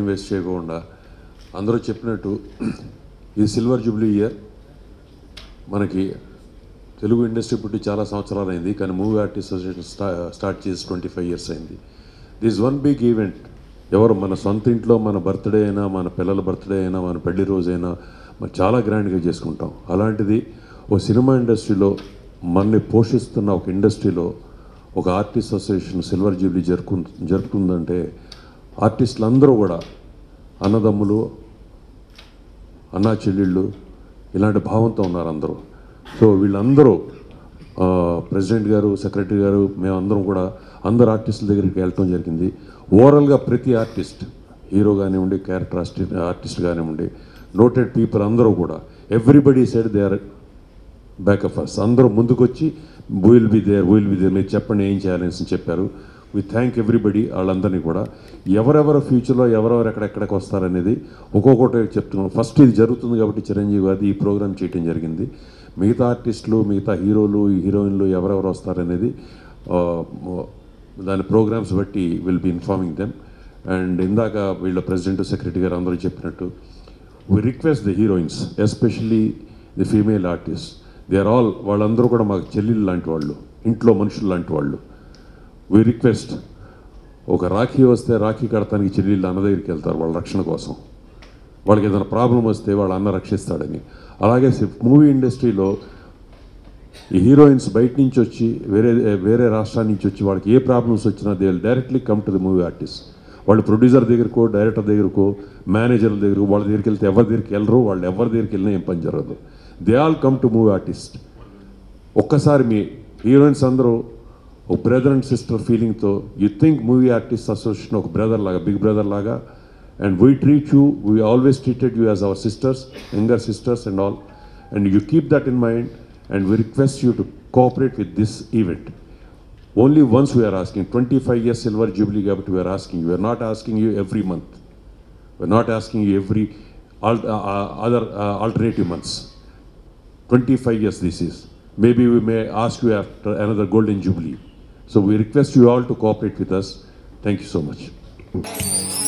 Time waste చేయకుండా అందరూ చెప్పినట్టు ఇది సిల్వర్ జూబ్లీ ఇయర్ మనకి తెలుగు ఇండస్ట్రీ పుట్టి చాలా సంవత్సరాలు అయింది కానీ మూవీ ఆర్టిస్ట్ అసోసియేషన్ స్టా స్టార్ట్ చేసి ట్వంటీ ఫైవ్ ఇయర్స్ అయింది దిస్ వన్ బిగ్ ఈవెంట్ ఎవరు మన సొంత ఇంట్లో మన బర్త్డే అయినా మన పిల్లల బర్త్డే అయినా మన పెళ్లి రోజైనా మనం చాలా గ్రాండ్గా చేసుకుంటాం అలాంటిది ఓ సినిమా ఇండస్ట్రీలో మనని పోషిస్తున్న ఒక ఇండస్ట్రీలో ఒక ఆర్టిస్ట్ అసోసియేషన్ సిల్వర్ జూబ్లీ జరుపు జరుపుకుందంటే ఆర్టిస్టులు అందరూ కూడా అన్నదమ్ములు అన్నా చెల్లెళ్ళు ఇలాంటి భావంతో ఉన్నారు అందరూ సో వీళ్ళందరూ ఆ, ప్రెసిడెంట్ గారు సెక్రటరీ గారు మేమందరం కూడా అందరు ఆర్టిస్టుల దగ్గరికి వెళ్ళటం జరిగింది ఓవరాల్గా ప్రతి ఆర్టిస్ట్ హీరో కానివ్వండి క్యారెక్టర్ ఆర్టిస్ట్ ఆర్టిస్ట్ కానివ్వండి నోటెడ్ పీపుల్ అందరూ కూడా everybody side they are back of us అందరూ ముందుకొచ్చి will be there will be there మీరు చెప్పండి ఏం చేయాలని చెప్పారు వి థ్యాంక్ ఎవ్రీబడి వాళ్ళందరినీ కూడా ఎవరెవరు ఫ్యూచర్లో ఎవరెవరు ఎక్కడెక్కడికి వస్తారనేది ఒక్కొక్కటి చెప్తున్నాం ఫస్ట్ ఇది జరుగుతుంది కాబట్టి చిరంజీవి గారి ఈ ప్రోగ్రామ్ చేయటం జరిగింది మిగతా ఆర్టిస్టులు మిగతా హీరోలు హీరోయిన్లు ఎవరెవరు వస్తారనేది ఆ, దాని ప్రోగ్రామ్స్ బట్టి will be informing them and ఇందాక వీళ్ళ ప్రెసిడెంట్ సెక్రటరీ గారు అందరూ చెప్పినట్టు we request the heroines especially the female artist they are all వాళ్ళందరూ కూడా మాకు చెల్లెళ్ళు లాంటి వాళ్ళు ఇంట్లో మనుషులు లాంటి వాళ్ళు వి రిక్వెస్ట్ ఒక రాఖీ వస్తే రాఖీ కడతానికి చెల్లెళ్ళు అన్న దగ్గరికి వెళ్తారు వాళ్ళ రక్షణ కోసం వాళ్ళకి ఏదైనా ప్రాబ్లం వస్తే వాళ్ళ అన్న రక్షిస్తాడని అలాగే మూవీ ఇండస్ట్రీలో ఈ హీరోయిన్స్ బయట నుంచి వచ్చి వేరే వేరే రాష్ట్రాల నుంచి వచ్చి వాళ్ళకి ఏ ప్రాబ్లమ్స్ వచ్చినా they will directly come to the movie artist వాళ్ళు ప్రొడ్యూసర్ దగ్గరకో డైరెక్టర్ దగ్గరకో మేనేజర్ల దగ్గరకు వాళ్ళ దగ్గరికి వెళ్తే ఎవరి దగ్గరికి వెళ్ళరు వాళ్ళు ఎవరి దగ్గరికి వెళ్ళినా ఏం పని జరగదు they all come to movie artist ఒక్కసారి మీ హీరోయిన్స్ అందరూ ఒక బ్రదర్ అండ్ సిస్టర్ ఫీలింగ్తో you think movie artist association ఒక బ్రదర్ లాగా బిగ్ బ్రదర్ లాగా and we treat you we always treated you as our sisters younger sisters and all and you keep that in mind and we request you to cooperate with this event only once we're asking twenty five years silver jubilee కాబట్టి we are asking we're not asking you every month we're not asking you every other alternative months 25 years this is. Maybe we may ask you after another golden jubilee. So we request you all to cooperate with us. Thank you so much.